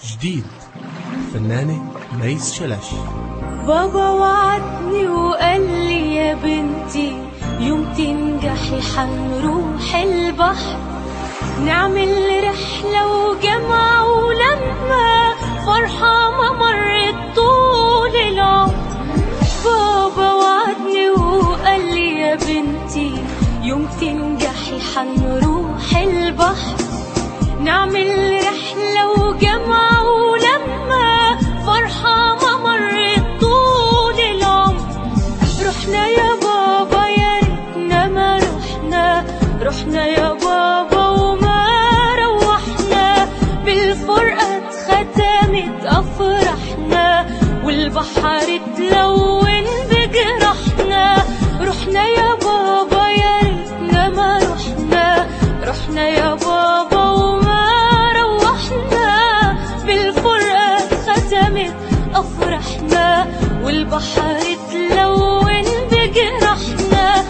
جديد فنانة ميس شلش بابا وعدني وقال لي يا بنتي يوم تنجحي حنروح البحر نعمل رحلة وجمع ولما فرحة ما مرت طول العمر بابا وعدني وقال لي يا بنتي يوم تنجحي حنروح البحر نعمل رحلة وجمع ولما فرحة ما مرت طول العمر رحنا يا بابا يا ريتنا ما رحنا رحنا يا بابا وما روحنا بالفرقة اتختمت أفراحنا والبحر اتلون بجرحنا رحنا يا بابا يا ريتنا ما رحنا رحنا يا بابا وما روحنا بالفرقة ختمت أفراحنا والبحر اتلون بجرحنا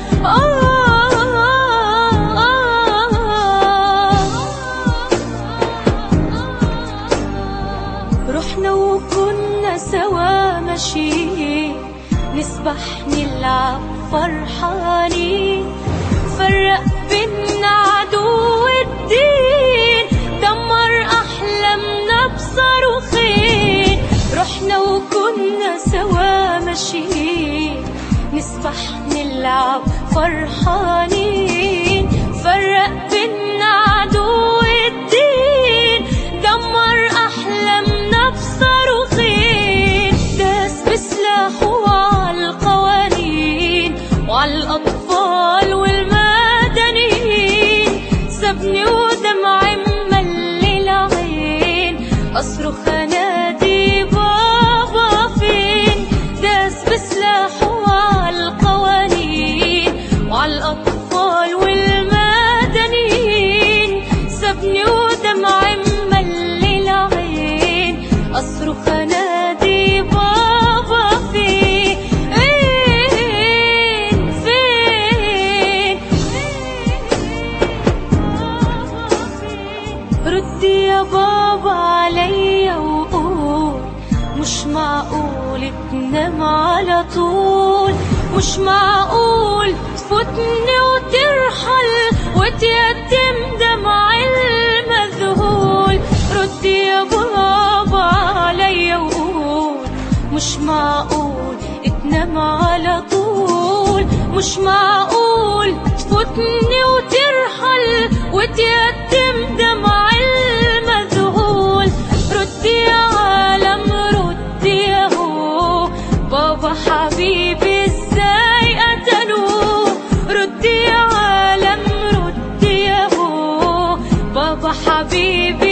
رحنا وكنا سوا ماشيين نسبح نلعب فرحانين فرق بينا عدو الدين دمر أحلامنا بصاروخين رحنا وكنا سوا ماشيين نسبح نلعب فرحانين فرق بينا عدو الدين دمر أحلامنا بصاروخين داس بسلاحه على القوانين وعلى الأطفال والمدنيين سابني ودمع ملي العين أصرخ أنادي بابا فين داس بسلاحه على القوانين وعلى الأطفال والمدنيين سابني ودمع ملي العين أصرخ أنادي بابا فين فين ردي يا بابا عليا وقول مش معقول تنام على طول مش معقول تفوتني وترحل وتيتم دمع المذهول ردي يا بابا عليا وقول مش معقول تنام على طول مش معقول تفوتني وترحل وتيتم دمع المذهول ردي يا عالم ردي يا هو بابا حبيبي ازاي قتلوه ردي يا عالم ردي يا هو بابا حبيبي